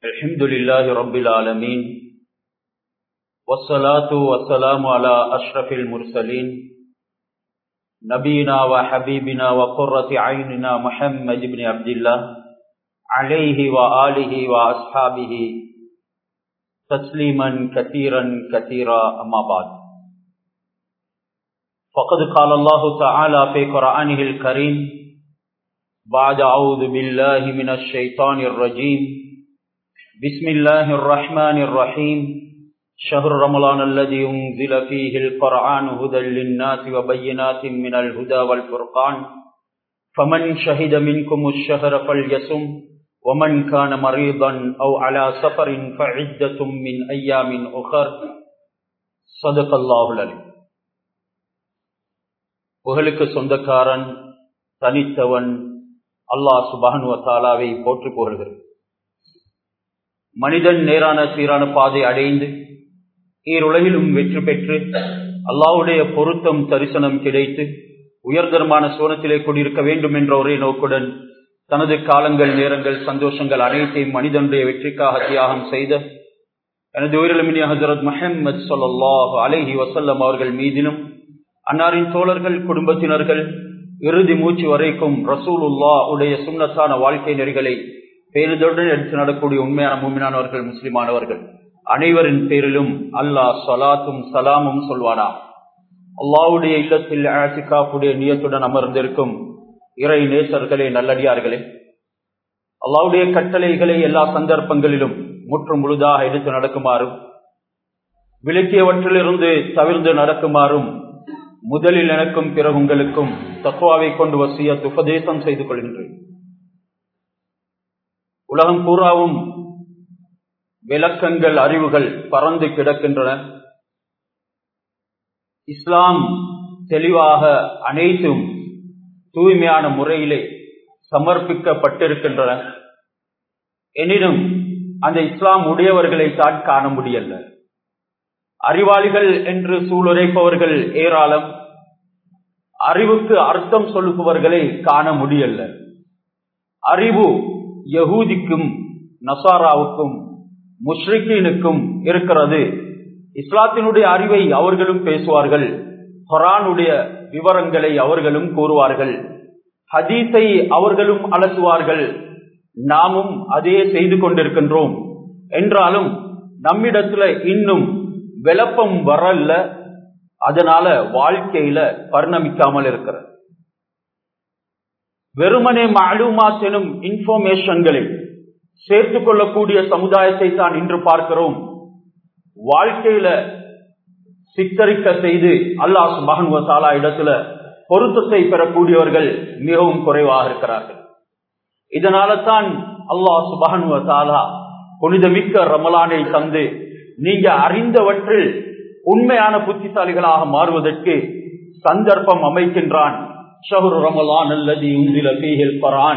الحمد لله رب العالمين والصلاة والسلام على أشرف المرسلين نبينا وحبيبنا وقرة عيننا محمد بن عبد الله عليه وآله وأصحابه تسليما كثيرا كثيرا أما بعد فقد قال الله تعالى في قرآنه الكريم بعد أعوذ بالله من الشيطان الرجيم بسم الله الرحمن الرحيم شهر رمضان الذي أنزل فيه القرآن هدى للناس وبينات من الهدى والفرقان فمن شهد منكم الشهر فليسم ومن كان مريضا أو على سفر فعدة من أيام أخر صدق الله العليم புகழுக்கு சொந்தக்காரன் தனித்தவன் அல்லாஹ் சுபானுவ தாலாவை போற்றி புகழ்கிறது மனிதன் நேரான சீரான பாதை அடைந்து ஈருலகிலும் வெற்றி பெற்று அல்லாவுடைய பொருத்தம் தரிசனம் கிடைத்து உயர்தரமான சோனத்திலே கொண்டிருக்க வேண்டும் என்ற ஒரே நோக்குடன் தனது காலங்கள் நேரங்கள் சந்தோஷங்கள் அனைத்தையும் மனிதனுடைய வெற்றிக்காக தியாகம் செய்த எனது உயிரிழமினிய ஹசரத் மஹம்மது சொல்லாஹ் அலஹி வசல்லம் அவர்கள் மீதிலும் அன்னாரின் தோழர்கள் குடும்பத்தினர்கள் இறுதி மூச்சு வரைக்கும் ரசூலுல்லா உடைய சுண்ணத்தான வாழ்க்கை நெறிகளை பேருதுடன் எடுத்து நடக்கூடிய உண்மையான மூமினானவர்கள் முஸ்லிமானவர்கள் அனைவரின் பேரிலும் அல்லாஹ் சலாத்தும் சலாமும் சொல்வானா அல்லாவுடைய இல்லத்தில் ஆசிகாப்புடைய நியத்துடன் அமர்ந்திருக்கும் இறை நேசர்களே நல்லடியார்களே அல்லாவுடைய கட்டளைகளை எல்லா சந்தர்ப்பங்களிலும் முற்றும் முழுதாக எடுத்து நடக்குமாறும் விளக்கியவற்றிலிருந்து தவிர்த்து நடக்குமாறும் முதலில் எனக்கும் பிறகு உங்களுக்கும் தக்குவாவை கொண்டு வசிய உபதேசம் செய்து கொள்கின்றேன் உலகம் பூராவும் விளக்கங்கள் அறிவுகள் பறந்து கிடக்கின்றன இஸ்லாம் தெளிவாக அனைத்தும் தூய்மையான முறையிலே சமர்ப்பிக்கப்பட்டிருக்கின்றன எனினும் அந்த இஸ்லாம் உடையவர்களை தான் காண முடியல அறிவாளிகள் என்று சூளுரைப்பவர்கள் ஏராளம் அறிவுக்கு அர்த்தம் சொல்லுபவர்களை காண முடியல அறிவு யகூதிக்கும் நசாராவுக்கும் முஷ்ரிக்கீனுக்கும் இருக்கிறது இஸ்லாத்தினுடைய அறிவை அவர்களும் பேசுவார்கள் ஹொரானுடைய விவரங்களை அவர்களும் கூறுவார்கள் ஹதீஸை அவர்களும் அலசுவார்கள் நாமும் அதே செய்து கொண்டிருக்கின்றோம் என்றாலும் நம்மிடத்துல இன்னும் விளப்பம் வரல அதனால வாழ்க்கையில பரிணமிக்காமல் இருக்கிற வெறுமனே மாலுமாத் எனும் இன்ஃபர்மேஷன்களை சேர்த்துக் கொள்ளக்கூடிய சமுதாயத்தை தான் இன்று பார்க்கிறோம் வாழ்க்கையில சித்தரிக்க செய்து அல்லாஹ் மகன்வசாலா இடத்துல பொருத்தத்தை பெறக்கூடியவர்கள் மிகவும் குறைவாக இருக்கிறார்கள் இதனால தான் அல்லாஹ் சுபகன்வசாலா புனிதமிக்க ரமலானை தந்து நீங்க அறிந்தவற்றில் உண்மையான புத்திசாலிகளாக மாறுவதற்கு சந்தர்ப்பம் அமைக்கின்றான் ஷஹரு ரமலான் அல்லது உந்தில பீஹில் பரான்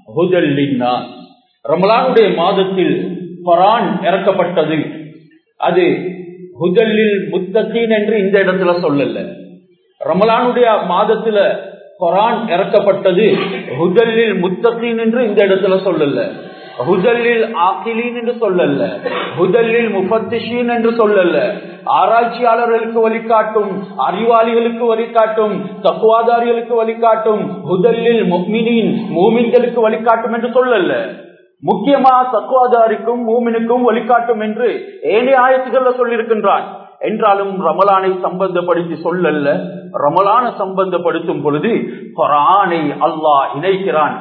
ரமலானுடைய மாதத்தில் பரான் இறக்கப்பட்டது அது ஹுதல்லில் முத்தத்தீன் என்று இந்த இடத்துல சொல்லல ரமலானுடைய மாதத்துல குரான் இறக்கப்பட்டது ஹுதல்லில் முத்தத்தீன் என்று இந்த இடத்துல சொல்லல ஹுதல்லில் ஆக்கிலீன் என்று சொல்லல ஹுதல்லில் முபத்திஷீன் என்று சொல்லல ஆராய்ச்சியாளர்களுக்கு வழிகாட்டும் அறிவாளிகளுக்கு வழிகாட்டும் தக்குவாதாரிகளுக்கு வழிகாட்டும் ஹுதல்லில் முக்மினின் மூமின்களுக்கு வழிகாட்டும் என்று சொல்லல முக்கியமா தக்குவாதாரிக்கும் மூமினுக்கும் வழிகாட்டும் என்று ஏனைய ஆயத்துக்கள்ல சொல்லியிருக்கின்றான் என்றாலும் ரமலானை சம்பந்தப்படுத்தி சொல்லல்ல ரமலான சம்பந்தப்படுத்தும் பொழுது குரானை அல்லாஹ் இணைக்கிறான்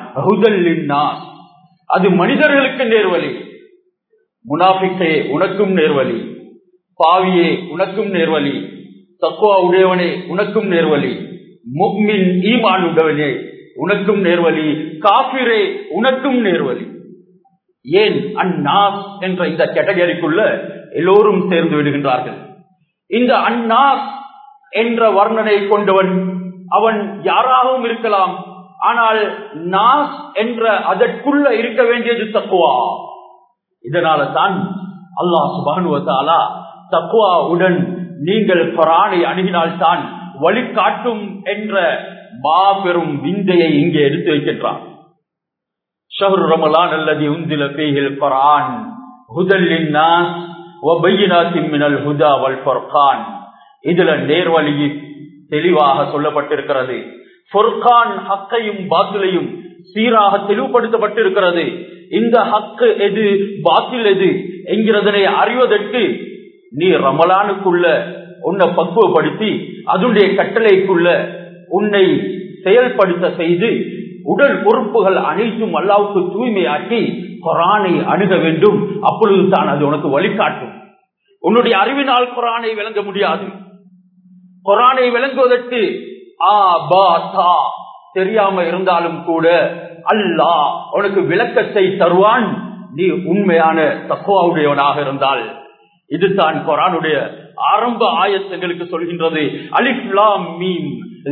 அது மனிதர்களுக்கு நேர்வழி முனாஃபிக்கே உனக்கும் நேர்வழி பாவியே உனக்கும் நேர்வழி தக்குவா உடையவனே உனக்கும் நேர்வழி முக்மின் ஈமான் உடையவனே உனக்கும் நேர்வழி காபிரே உனக்கும் நேர்வழி ஏன் அந்நாஸ் என்ற இந்த கேட்டகரிக்குள்ள எல்லோரும் சேர்ந்து விடுகின்றார்கள் இந்த அந்நாஸ் என்ற வர்ணனை கொண்டவன் அவன் யாராகவும் இருக்கலாம் ஆனால் நாஸ் என்ற அதற்குள்ள இருக்க வேண்டியது தக்குவா இதனால தான் அல்லாஹ் சுபானுவத்தாலா தக்குவாவுடன் நீங்கள் பரானை அணுகினால்தான் வழிகாட்டும் என்ற மாபெரும் விந்தையை இங்கே எடுத்து வைக்கின்றான் ஷஹர் ரமலான் அல்லது உந்தில பேகில் குரான் ஹுதல்லின் மினல் ஹுதா வல் ஃபர்கான் இதுல நேர்வழி தெளிவாக சொல்லப்பட்டிருக்கிறது ஃபொர்கான் ஹக்கையும் பாத்திலையும் சீராக தெளிவுபடுத்தப்பட்டிருக்கிறது இந்த ஹக்கு எது பாத்தில் எது என்கிறதனை அறிவதற்கு நீ ரமலானுக்குள்ள உன்னை பக்குவப்படுத்தி அதனுடைய கட்டளைக்குள்ள உன்னை செயல்படுத்த செய்து உடல் உறுப்புகள் அனைத்தும் அல்லாவுக்கு தூய்மையாக்கி குரானை அணுக வேண்டும் அப்பொழுது தான் அது உனக்கு வழிகாட்டும் உன்னுடைய அறிவினால் குரானை விளங்க முடியாது குரானை விளங்குவதற்கு ஆ பா தா தெரியாம இருந்தாலும் கூட அல்லாஹ் உனக்கு விளக்கத்தை தருவான் நீ உண்மையான தக்குவாவுடையவனாக இருந்தால் இதுதான் குரானுடைய ஆரம்ப ஆயத்தங்களுக்கு சொல்கின்றது அலிஃப்லாம் மீம்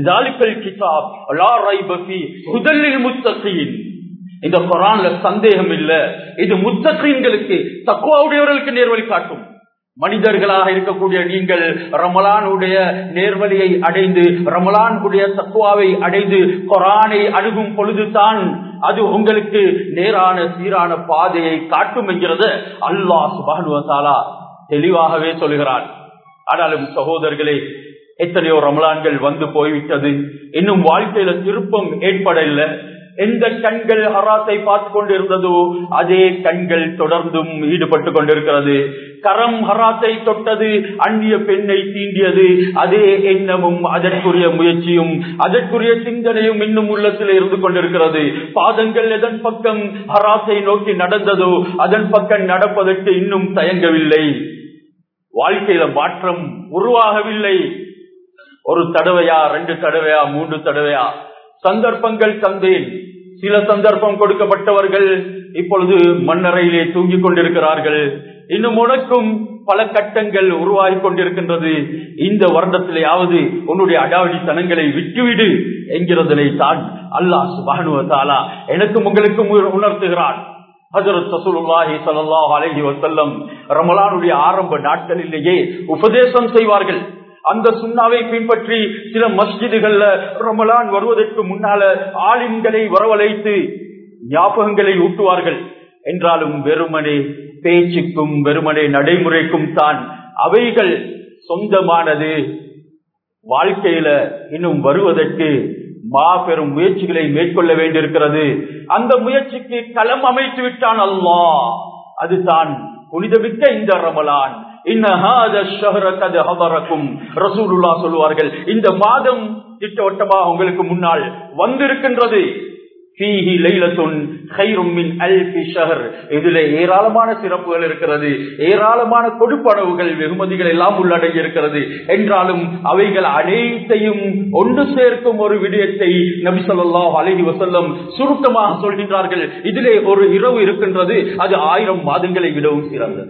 கிதாப் லா ரைப ஃபீ ஹுதல்லில் முத்தகீன் இந்த குரான்ல சந்தேகம் இல்ல இது முத்தகீன்களுக்கு தக்குவாவுடையவர்களுக்கு நேர்வழி காட்டும் மனிதர்களாக இருக்கக்கூடிய நீங்கள் ரமலானுடைய நேர்வழியை அடைந்து ரமலானுடைய தக்குவாவை அடைந்து கொரானை அணுகும் பொழுதுதான் அது உங்களுக்கு நேரான சீரான பாதையை காட்டும் என்கிறது அல்லாஹ் சுபானுவத்தாலா தெளிவாகவே சொல்கிறான் ஆனாலும் சகோதரர்களே எத்தனையோ ரமலான்கள் வந்து போய்விட்டது இன்னும் வாழ்க்கையில திருப்பம் ஏற்படவில்லை எந்த கண்கள் ஹராத்தை பார்த்து கொண்டிருந்ததோ அதே கண்கள் தொடர்ந்தும் ஈடுபட்டு கொண்டிருக்கிறது கரம் ஹராத்தை தொட்டது அந்நிய பெண்ணை தீண்டியது அதே எண்ணமும் அதற்குரிய முயற்சியும் அதற்குரிய சிந்தனையும் இன்னும் உள்ளத்தில் இருந்து கொண்டிருக்கிறது பாதங்கள் எதன் பக்கம் ஹராத்தை நோக்கி நடந்ததோ அதன் பக்கம் நடப்பதற்கு இன்னும் தயங்கவில்லை வாழ்க்கையில மாற்றம் உருவாகவில்லை ஒரு தடவையா ரெண்டு தடவையா மூன்று தடவையா சந்தர்ப்பங்கள் தந்தேன் சில சந்தர்ப்பம் கொடுக்கப்பட்டவர்கள் இப்பொழுது மண்ணறையிலே தூங்கிக் கொண்டிருக்கிறார்கள் இன்னும் உனக்கும் பல கட்டங்கள் உருவாகி கொண்டிருக்கின்றது இந்த வருடத்திலேயாவது உன்னுடைய அடாவடித்தனங்களை விட்டுவிடு என்கிறதனை தான் அல்லாஹ் சுபானுவத்தாலா எனக்கும் உங்களுக்கும் உணர்த்துகிறான் ஹசரத் சசூலுல்லாஹி ஸல்லல்லாஹு அலைஹி வஸல்லம் ரமலானுடைய ஆரம்ப நாட்களிலேயே உபதேசம் செய்வார்கள் அந்த சுண்ணாவை பின்பற்றி சில மஸ்ஜிதுகள்ல ரமலான் வருவதற்கு முன்னால ஆலிம்களை வரவழைத்து ஞாபகங்களை ஊட்டுவார்கள் என்றாலும் வெறுமனே பேச்சுக்கும் வெறுமனே நடைமுறைக்கும் தான் அவைகள் சொந்தமானது வாழ்க்கையில இன்னும் வருவதற்கு மாபெரும் முயற்சிகளை மேற்கொள்ள வேண்டியிருக்கிறது அந்த முயற்சிக்கு களம் அமைத்து விட்டான் அல்லாஹ் அதுதான் புனிதமிக்க இந்த ரமலான் சொல்லுவார்கள் இந்த மாதம் திட்டவட்டமாக உங்களுக்கு முன்னால் வந்திருக்கின்றது இதுல ஏராளமான சிறப்புகள் இருக்கிறது ஏராளமான கொடுப்பனவுகள் வெகுமதிகள் எல்லாம் உள்ளடங்கி இருக்கிறது என்றாலும் அவைகள் அனைத்தையும் ஒன்று சேர்க்கும் ஒரு விடயத்தை நபி சொல்லாஹ் அலஹி வசல்லம் சுருக்கமாக சொல்கின்றார்கள் இதிலே ஒரு இரவு இருக்கின்றது அது ஆயிரம் மாதங்களை விடவும் சிறந்தது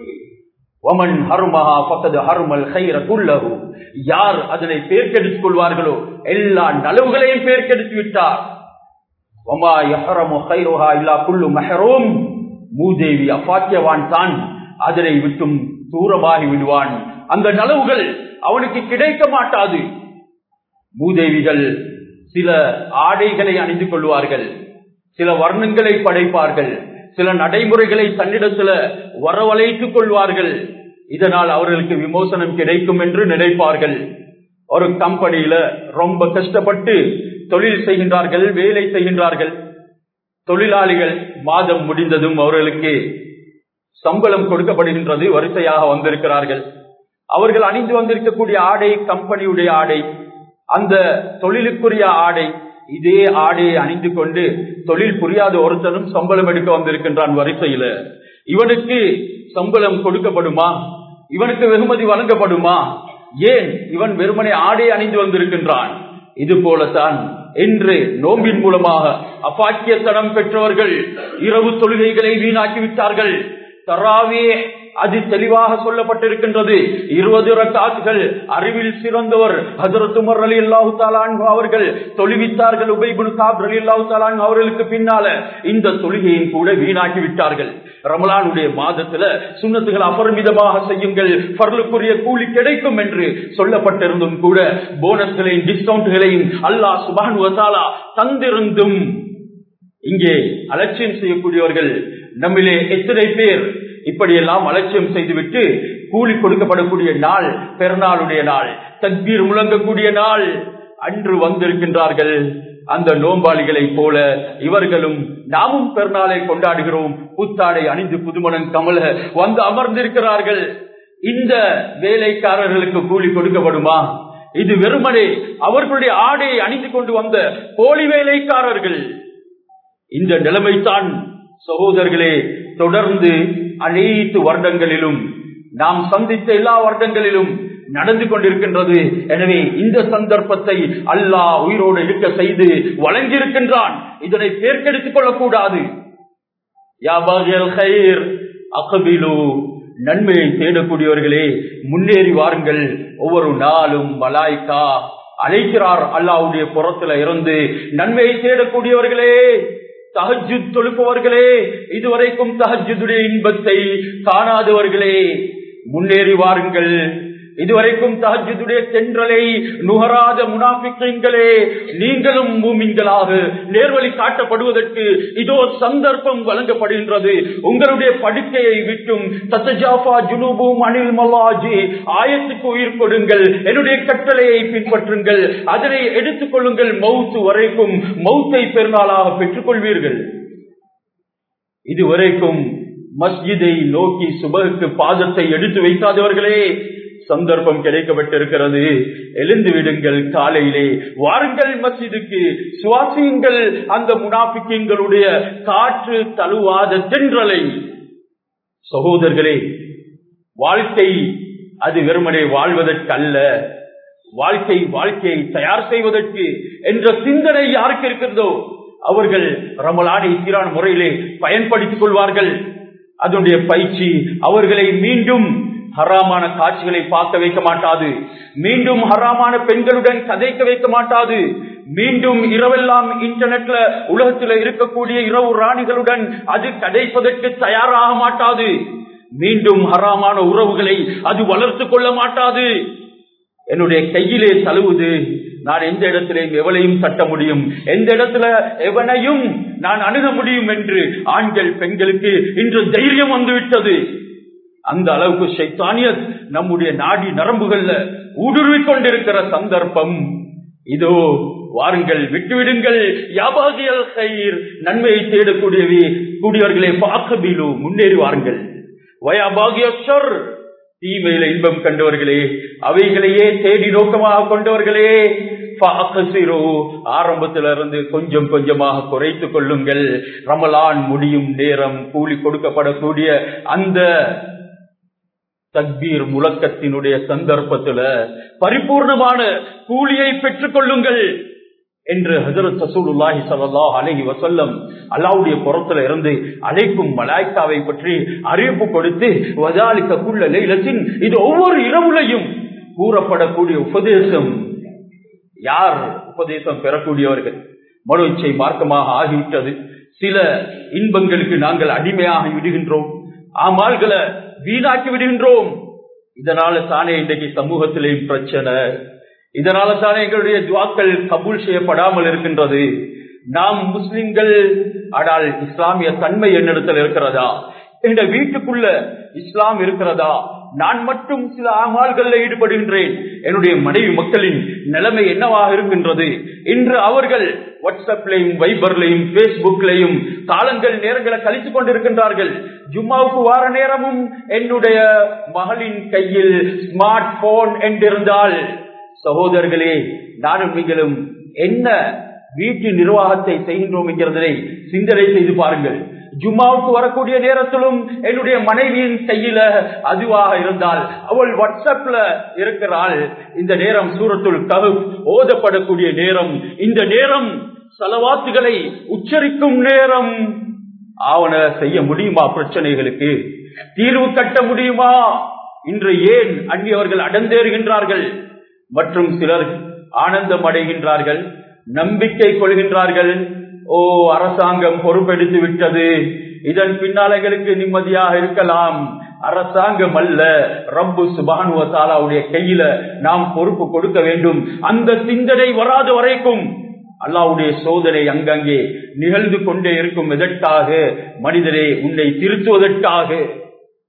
ஒமன் ஹர்மஹா பக்கது ஹர்மல் ஹைர குல்லஹு யார் அதனை பேர்க்கெடுத்துக் கொள்வார்களோ எல்லா நலவுகளையும் பேர்க்கெடுத்து விட்டார் ஒமா யஹரமு ஹைருஹா இல்லா குல்லு மெஹரோம் மூதேவி அப்பாக்கியவான் தான் அதனை விட்டும் தூரமாகி விடுவான் அந்த நலவுகள் அவனுக்கு கிடைக்க மாட்டாது மூதேவிகள் சில ஆடைகளை அணிந்து கொள்வார்கள் சில வர்ணங்களை படைப்பார்கள் சில நடைமுறைகளை தன்னிடத்துல வரவழைத்துக் கொள்வார்கள் இதனால் அவர்களுக்கு விமோசனம் கிடைக்கும் என்று நினைப்பார்கள் ஒரு கம்பெனியில ரொம்ப கஷ்டப்பட்டு தொழில் செய்கின்றார்கள் வேலை செய்கின்றார்கள் தொழிலாளிகள் மாதம் முடிந்ததும் அவர்களுக்கு சம்பளம் கொடுக்கப்படுகின்றது வரிசையாக வந்திருக்கிறார்கள் அவர்கள் அணிந்து வந்திருக்கக்கூடிய ஆடை கம்பெனியுடைய ஆடை அந்த தொழிலுக்குரிய ஆடை இதே ஆடையை அணிந்து கொண்டு தொழில் புரியாத ஒருத்தனும் சம்பளம் எடுக்க வந்திருக்கின்றான் வரிசையில இவனுக்கு சம்பளம் கொடுக்கப்படுமா இவனுக்கு வெகுமதி வழங்கப்படுமா ஏன் இவன் வெறுமனை ஆடை அணிந்து வந்திருக்கின்றான் இது போலத்தான் என்று நோம்பின் மூலமாக அப்பாக்கியத்தனம் பெற்றவர்கள் இரவு தொழுகைகளை வீணாக்கி விட்டார்கள் தராவே அது தெளிவாக சொல்லப்பட்டிருக்கின்றது இருபது ரக்காத்துகள் அறிவில் சிறந்தவர் ஹசரத் உமர் அலி அல்லாஹு தாலான் அவர்கள் தொழுவித்தார்கள் உபைபுல் காப் அலி அல்லாஹு தாலான் அவர்களுக்கு பின்னால இந்த தொழுகையும் கூட வீணாக்கி விட்டார்கள் ரமலானுடைய மாதத்துல சுண்ணத்துகள் அபரிமிதமாக செய்யுங்கள் பரலுக்குரிய கூலி கிடைக்கும் என்று சொல்லப்பட்டிருந்தும் கூட போனஸ்களையும் டிஸ்கவுண்ட்களையும் அல்லாஹ் சுபான் தந்திருந்தும் இங்கே அலட்சியம் செய்யக்கூடியவர்கள் நம்மிலே எத்தனை பேர் இப்படியெல்லாம் அலட்சியம் செய்துவிட்டு கூலி கொடுக்கப்படக்கூடிய நாள் பெருநாளுடைய நாள் தக்பீர் முழங்கக்கூடிய நாள் அன்று வந்திருக்கின்றார்கள் அந்த நோம்பாளிகளை போல இவர்களும் நாமும் பெருநாளை கொண்டாடுகிறோம் புத்தாடை அணிந்து புதுமணன் கமல வந்து அமர்ந்திருக்கிறார்கள் இந்த வேலைக்காரர்களுக்கு கூலி கொடுக்கப்படுமா இது வெறுமனே அவர்களுடைய ஆடையை அணிந்து கொண்டு வந்த போலி வேலைக்காரர்கள் இந்த நிலைமைத்தான் சகோதரர்களே தொடர்ந்து அனைத்து வருடங்களிலும் நாம் சந்தித்த எல்லா வருடங்களிலும் நடந்து கொண்டிருக்கின்றது எனவே இந்த சந்தர்ப்பத்தை அல்லாஹ் உயிரோடு இருக்க செய்து வழங்கியிருக்கின்றான் இதனை பேர்க்கெடுத்துக் கொள்ளக்கூடாது அகபிலு நன்மையை தேடக்கூடியவர்களே முன்னேறி வாருங்கள் ஒவ்வொரு நாளும் மலாய்க்கா அழைக்கிறார் அல்லாவுடைய புறத்துல இருந்து நன்மையை தேடக்கூடியவர்களே தஹஜு தொழுப்பவர்களே இதுவரைக்கும் தஹஜுடைய இன்பத்தை காணாதவர்களே முன்னேறி வாருங்கள் இதுவரைக்கும் தஹஜுடைய தென்றலை நுகராத முனாபிக்கீங்களே நீங்களும் மூமின்களாக நேர்வழி காட்டப்படுவதற்கு இதோ சந்தர்ப்பம் வழங்கப்படுகின்றது உங்களுடைய படுக்கையை விட்டும் தத்தஜாஃபா ஜுனூபும் அனில் மல்லாஜி ஆயத்துக்கு உயிர் கொடுங்கள் என்னுடைய கட்டளையை பின்பற்றுங்கள் அதனை எடுத்துக் கொள்ளுங்கள் மவுத்து வரைக்கும் மவுத்தை பெருநாளாக பெற்றுக் கொள்வீர்கள் இதுவரைக்கும் மஸ்ஜிதை நோக்கி சுபகுக்கு பாதத்தை எடுத்து வைக்காதவர்களே சந்தர்ப்பம் கிடைக்கப்பட்டிருக்கிறது எழுந்து விடுங்கள் காலையிலே வாருங்கள் மசிதுக்கு சுவாசியுங்கள் அந்த முனாபிக்கங்களுடைய காற்று தழுவாத தென்றலை சகோதரர்களே வாழ்க்கை அது வெறுமனே வாழ்வதற்கல்ல வாழ்க்கை வாழ்க்கையை தயார் செய்வதற்கு என்ற சிந்தனை யாருக்கு இருக்கிறதோ அவர்கள் ரமலானை சீரான முறையிலே பயன்படுத்திக் கொள்வார்கள் அதனுடைய பயிற்சி அவர்களை மீண்டும் ஹராமான காட்சிகளை பார்க்க வைக்க மாட்டாது மீண்டும் ஹராமான பெண்களுடன் கதைக்க வைக்க மாட்டாது மீண்டும் இரவெல்லாம் இன்டர்நெட்ல உலகத்தில் இருக்கக்கூடிய இரவு ராணிகளுடன் அது கதைப்பதற்கு தயாராக மாட்டாது மீண்டும் ஹராமான உறவுகளை அது வளர்த்து கொள்ள மாட்டாது என்னுடைய கையிலே தழுவுது நான் எந்த இடத்திலையும் எவளையும் தட்ட முடியும் எந்த இடத்துல எவனையும் நான் அணுக முடியும் என்று ஆண்கள் பெண்களுக்கு இன்று தைரியம் வந்துவிட்டது அந்த அளவுக்கு சைத்தானியத் நம்முடைய நாடி நரம்புகள்ல ஊடுருவிக் கொண்டிருக்கிற சந்தர்ப்பம் இதோ வாருங்கள் விட்டுவிடுங்கள் யாபாகியல் கயிர் நன்மையை தேடக்கூடியவே கூடியவர்களே பாக்கபீலு முன்னேறி வாருங்கள் வயாபாகியர் தீமையில இன்பம் கண்டவர்களே அவைகளையே தேடி நோக்கமாக கொண்டவர்களே ஆரம்பத்திலிருந்து கொஞ்சம் கொஞ்சமாக குறைத்துக் கொள்ளுங்கள் ரமலான் முடியும் நேரம் கூலி கொடுக்கப்படக்கூடிய அந்த தக்பீர் முழக்கத்தினுடைய சந்தர்ப்பத்துல பரிபூர்ணமான கூலியை பெற்றுக் கொள்ளுங்கள் என்று ஹசரத் சசூலுல்லாஹி ஸல்லல்லாஹு அலைஹி வஸல்லம் அல்லாஹ்வுடைய புறத்துல இருந்து அழைக்கும் மலாய்க்காவை பற்றி அறிவிப்பு கொடுத்து வதாலிக்க குள்ள லைலத்தின் இது ஒவ்வொரு இரவுலையும் கூறப்படக்கூடிய உபதேசம் யார் உபதேசம் பெறக்கூடியவர்கள் மனு இச்சை மார்க்கமாக ஆகிவிட்டது சில இன்பங்களுக்கு நாங்கள் அடிமையாகி விடுகின்றோம் ஆமால்களை வீணாக்கி விடுகின்றோம் இதனால தானே இன்றைக்கு சமூகத்திலேயும் பிரச்சனை இதனால தானே எங்களுடைய துவாக்கள் கபூல் செய்யப்படாமல் இருக்கின்றது நாம் முஸ்லிம்கள் ஆனால் இஸ்லாமிய தன்மை என்னிடத்தில் இருக்கிறதா என்ற வீட்டுக்குள்ள இஸ்லாம் இருக்கிறதா நான் மட்டும் சில ஆமால்களில் ஈடுபடுகின்றேன் என்னுடைய மனைவி மக்களின் நிலைமை என்னவாக இருக்கின்றது இன்று அவர்கள் வாட்ஸ்அப்லையும் வைபர்லையும் பேஸ்புக்லையும் காலங்கள் நேரங்களை கழித்துக் கொண்டிருக்கின்றார்கள் ஜும்மாவுக்கு வார நேரமும் என்னுடைய மகளின் கையில் ஸ்மார்ட் போன் என்றிருந்தால் சகோதரர்களே நானும் நீங்களும் என்ன வீட்டு நிர்வாகத்தை செய்கின்றோம் என்கிறதை சிந்தனை செய்து பாருங்கள் ஜும்மாவுக்கு வரக்கூடிய நேரத்திலும் என்னுடைய மனைவியின் கையில அதுவாக இருந்தால் அவள் வாட்ஸ்அப்ல இருக்கிறாள் இந்த நேரம் சூரத்துள் கவு ஓதப்படக்கூடிய நேரம் இந்த நேரம் செலவாத்துகளை உச்சரிக்கும் நேரம் ஆவண செய்ய முடியுமா பிரச்சனைகளுக்கு தீர்வு கட்ட முடியுமா இன்று ஏன் அந்நியவர்கள் அடந்தேறுகின்றார்கள் மற்றும் சிலர் ஆனந்தம் அடைகின்றார்கள் நம்பிக்கை கொள்கின்றார்கள் ஓ அரசாங்கம் பொறுப்பெடுத்து விட்டது இதன் பின்னால் எங்களுக்கு நிம்மதியாக இருக்கலாம் அரசாங்கம் அல்ல ரப்பு சுபானுவத்தாலாவுடைய கையில நாம் பொறுப்பு கொடுக்க வேண்டும் அந்த சிந்தனை வராத வரைக்கும் அல்லாவுடைய சோதனை அங்கங்கே நிகழ்ந்து கொண்டே இருக்கும் எதற்காக மனிதரே உன்னை திருத்துவதற்காக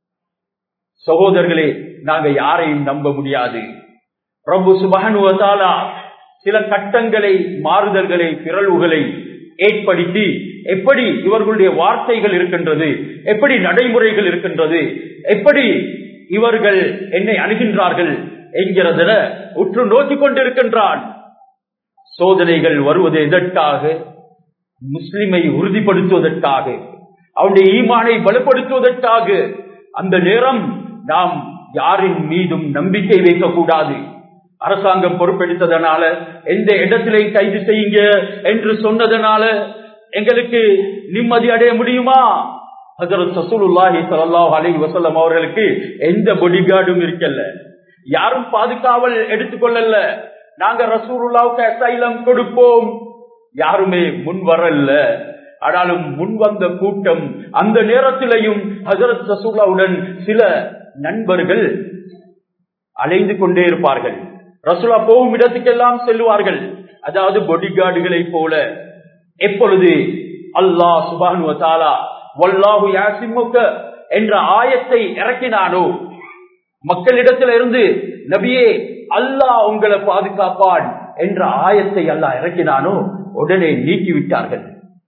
சகோதரர்களே நாங்க யாரையும் நம்ப முடியாது பிரபு சுபகனுவதாலா சில கட்டங்களை மாறுதல்களை பிறழ்வுகளை ஏற்படுத்தி எப்படி இவர்களுடைய வார்த்தைகள் இருக்கின்றது எப்படி நடைமுறைகள் இருக்கின்றது எப்படி இவர்கள் என்னை அணுகின்றார்கள் என்கிறத உற்று நோக்கிக் கொண்டிருக்கின்றான் சோதனைகள் வருவது எதற்காக முஸ்லிமை உறுதிப்படுத்துவதற்காக அவனுடைய ஈமானை பலப்படுத்துவதற்காக அந்த நேரம் நாம் யாரின் மீதும் நம்பிக்கை வைக்கக்கூடாது அரசாங்கம் பொறுப்பெடுத்ததனால எந்த இடத்திலே கைது செய்யுங்க என்று சொன்னதனால எங்களுக்கு நிம்மதி அடைய முடியுமா ஹசரத் சசூலுல்லாஹி ஸல்லல்லாஹு அலைஹி வஸல்லம் அவர்களுக்கு எந்த பொடிகார்டும் இருக்கல்ல யாரும் பாதுகாவல் எடுத்துக்கொள்ளல நாங்க ரசூலுல்லாவுக்கு அசைலம் கொடுப்போம் யாருமே முன் வரல ஆனாலும் முன் வந்த கூட்டம் அந்த நேரத்திலையும் ஹசரத் ரசூல்லாவுடன் சில நண்பர்கள் அலைந்து கொண்டே இருப்பார்கள் ரசூலா போகும் இடத்துக்கெல்லாம் செல்வார்கள் அதாவது பொடிகார்டுகளை போல எப்பொழுது அல்லாஹ் சுபானு தாலா வல்லாஹு யாசிமுக்க என்ற ஆயத்தை இறக்கினானோ மக்களிடத்தில் இருந்து நபியே அல்லாஹ் உங்களை பாதுகாப்பான் என்ற ஆயத்தை அல்லாஹ் இறக்கினானோ உடனே நீக்கிவிட்டார்கள்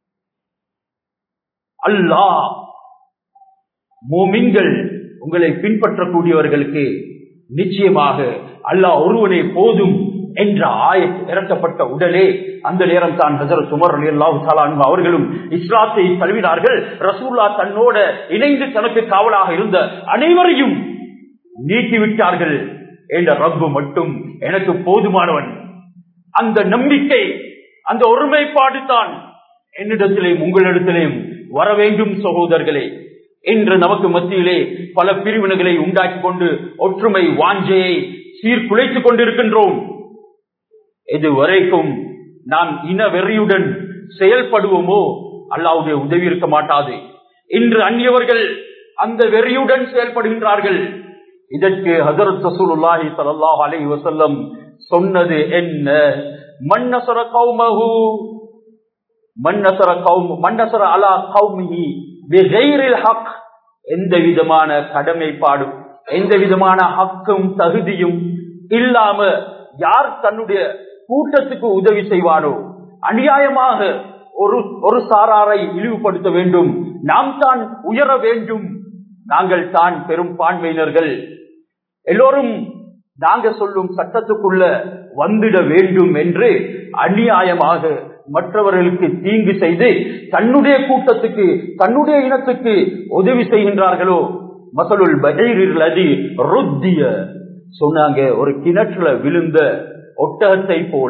அல்லாஹ் மோமின்கள் உங்களை பின்பற்றக்கூடியவர்களுக்கு நிச்சயமாக அல்லாஹ் ஒருவனே போதும் என்ற ஆயத் இறக்கப்பட்ட உடனே அந்த நேரம் தான் ஹசரத் உமர் அல்லாஹு தாலான் அவர்களும் இஸ்லாத்தை தழுவினார்கள் ரசூல்லா தன்னோட இணைந்து தனக்கு காவலாக இருந்த அனைவரையும் நீக்கிவிட்டார்கள் என்ற ரப்பு மட்டும் எனக்கு போதுமானவன் அந்த நம்பிக்கை அந்த ஒருமைப்பாடு தான் என்னிடத்திலேயும் உங்களிடத்திலேயும் வர வேண்டும் சகோதரர்களே இன்று நமக்கு மத்தியிலே பல பிரிவினைகளை உண்டாக்கி கொண்டு ஒற்றுமை வாஞ்சையை சீர்குலைத்துக் கொண்டிருக்கின்றோம் இதுவரைக்கும் நாம் இன வெறியுடன் செயல்படுவோமோ அல்லாவுடைய உதவி இருக்க மாட்டாது இன்று அந்நியவர்கள் அந்த வெறியுடன் செயல்படுகின்றார்கள் இதற்கு ஹசரத் சசூலுல்லாஹி ஸல்லல்லாஹு அலைஹி வஸல்லம் சொன்னது என்ன மன்னசர கௌமஹு மன்னசர கௌம் மன்னசர அலா கௌமிஹி பிகைரில் ஹக் எந்த விதமான கடமைப்பாடும் எந்த விதமான ஹக்கும் தகுதியும் இல்லாம யார் தன்னுடைய கூட்டத்துக்கு உதவி செய்வானோ அநியாயமாக ஒரு ஒரு சாராரை இழிவுபடுத்த வேண்டும் நாம் தான் உயர வேண்டும் நாங்கள் தான் பெரும் பான்மையினர்கள் எல்லோரும் நாங்க சொல்லும் சட்டத்துக்குள்ள வந்துட வேண்டும் என்று அநியாயமாக மற்றவர்களுக்கு தீங்கு செய்து தன்னுடைய கூட்டத்துக்கு தன்னுடைய இனத்துக்கு உதவி செய்கின்றார்களோ மசலுல் பஜைரி ருத்திய சொன்னாங்க ஒரு கிணற்றுல விழுந்த ஒட்டகத்தை போல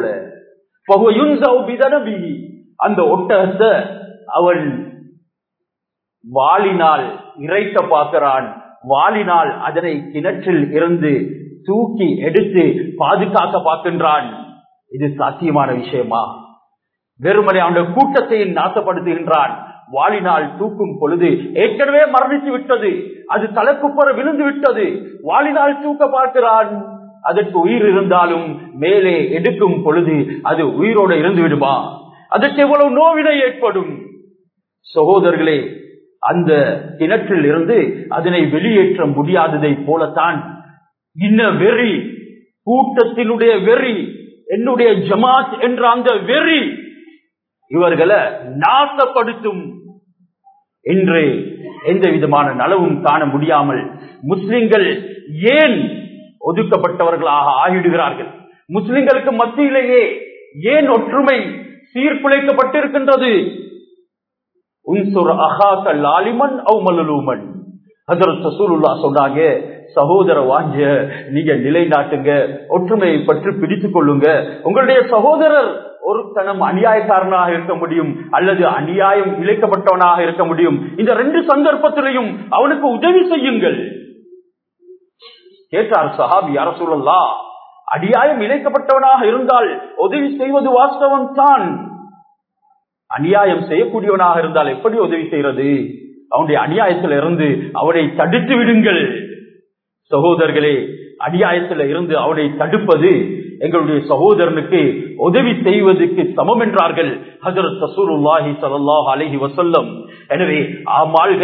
அந்த ஒட்டகத்தை அவன் வாளினால் இறைக்க பார்க்கிறான் வாளினால் அதனை கிணற்றில் இருந்து தூக்கி எடுத்து பாதுகாக்க பார்க்கின்றான் இது சாத்தியமான விஷயமா வெறுமனை அவனுடைய கூட்டத்தை நாசப்படுத்துகின்றான் வாளினால் தூக்கும் பொழுது ஏற்கனவே மரணித்து விட்டது அது தலைக்குப்பற விழுந்து விட்டது வாளினால் தூக்க பார்க்கிறான் அதற்கு உயிர் இருந்தாலும் மேலே எடுக்கும் பொழுது அது உயிரோட இருந்து விடுமா அதற்கு எவ்வளவு நோவினை ஏற்படும் சகோதரர்களே அந்த கிணற்றில் இருந்து அதனை வெளியேற்ற முடியாததை போலத்தான் இன்ன வெறி கூட்டத்தினுடைய வெறி என்னுடைய ஜமாத் என்ற அந்த வெறி இவர்களை நாசப்படுத்தும் என்று எந்த விதமான நலவும் காண முடியாமல் முஸ்லிம்கள் ஏன் ஒதுக்கப்பட்டவர்களாக ஆகிடுகிறார்கள் முஸ்லிம்களுக்கு மத்தியிலேயே ஏன் ஒற்றுமை சீர்குலைக்கப்பட்டிருக்கின்றது உன்சுர் அஹாக்க லாலிமன் அவு மலலூமன் ஹசரத் சசூலுல்லா சொன்னாங்க சகோதர வாஞ்ச நீங்க நிலைநாட்டுங்க ஒற்றுமையை பற்றி பிடித்துக் கொள்ளுங்க உங்களுடைய சகோதரர் ஒரு கணம் அநியாயக்காரனாக இருக்க முடியும் அல்லது அநியாயம் இழைக்கப்பட்டவனாக இருக்க முடியும் இந்த ரெண்டு சந்தர்ப்பத்திலையும் அவனுக்கு உதவி செய்யுங்கள் கேட்டார் சஹாபி அரசுல்லா அநியாயம் இழைக்கப்பட்டவனாக இருந்தால் உதவி செய்வது வாஸ்தவம் தான் அநியாயம் செய்யக்கூடியவனாக இருந்தால் எப்படி உதவி செய்யறது அவனுடைய அநியாயத்தில் இருந்து அவனை தடுத்து விடுங்கள் சகோதரர்களே அநியாயத்தில் இருந்து அவனை தடுப்பது எங்களுடைய சகோதரனுக்கு உதவி செய்வதற்கு சமம் என்றார்கள் ஹசரத் சசூருல்லாஹி சல்லாஹ் அலஹி வசல்லம் எனவே ஆமாள்களை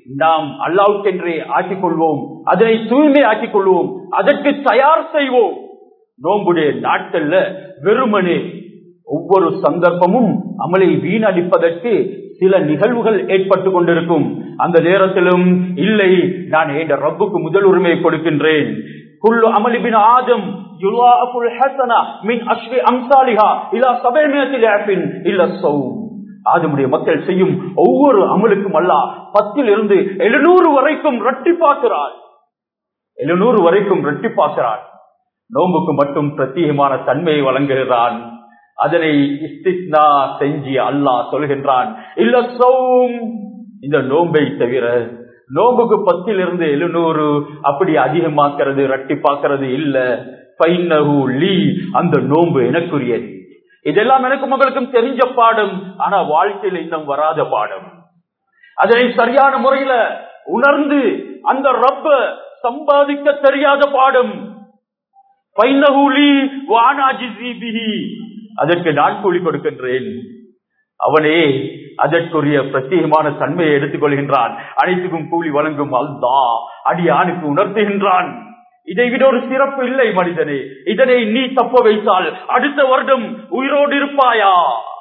நாம் அல்லாவுக்கென்றே ஆக்கிக் கொள்வோம் அதனை தூய்மை ஆக்கிக் கொள்வோம் அதற்கு தயார் செய்வோம் நோம்புடைய நாட்கள்ல வெறுமனே ஒவ்வொரு சந்தர்ப்பமும் அமலை வீணடிப்பதற்கு சில நிகழ்வுகள் ஏற்பட்டு கொண்டிருக்கும் அந்த நேரத்திலும் இல்லை நான் என் ரப்புக்கு முதல் உரிமையை கொடுக்கின்றேன் குல்லு அமலிபின் ஆதம் யுலாஃபுல் ஹஸனா மின் அஷ்ரி அம்சாலிஹா இலா சபைமியத்தில் ஆஃபின் இல்ல சௌம் ஆதமுடைய மக்கள் செய்யும் ஒவ்வொரு அமலுக்கும் அல்ல பத்தில் இருந்து எழுநூறு வரைக்கும் ரட்டிப்பாக்குறார் எழுநூறு வரைக்கும் ரட்டிப்பாக்குறார் நோம்புக்கு மட்டும் பிரத்யேகமான தன்மையை வழங்குகிறான் அதனை இஸ்திஸ்னா செஞ்சு அல்லாஹ் சொல்கின்றான் இல்ல சௌம் இந்த நோம்பை தவிர நோம்புக்கு பத்தில் இருந்து எழுநூறு அப்படி அதிகமாக்குறது ரட்டிப்பாக்குறது இல்ல பைனஹு லீ அந்த நோம்பு எனக்குரியது இதெல்லாம் எனக்கு உங்களுக்கும் தெரிஞ்ச பாடம் ஆனா வாழ்க்கையில இன்னும் வராத பாடம் அதனை சரியான முறையில உணர்ந்து அந்த ரப்ப சம்பாதிக்க தெரியாத பாடம் பைனஹூலி வானாஜி பிஹி அதற்கு நான் கூலி கொடுக்கின்றேன் அவனே அதற்குரிய பிரத்யேகமான தன்மையை எடுத்துக் கொள்கின்றான் அனைத்துக்கும் கூலி வழங்கும் அல்தா அடியானுக்கு உணர்த்துகின்றான் இதை விட ஒரு சிறப்பு இல்லை மனிதனே இதனை நீ தப்ப வைத்தால் அடுத்த வருடம் உயிரோடு இருப்பாயா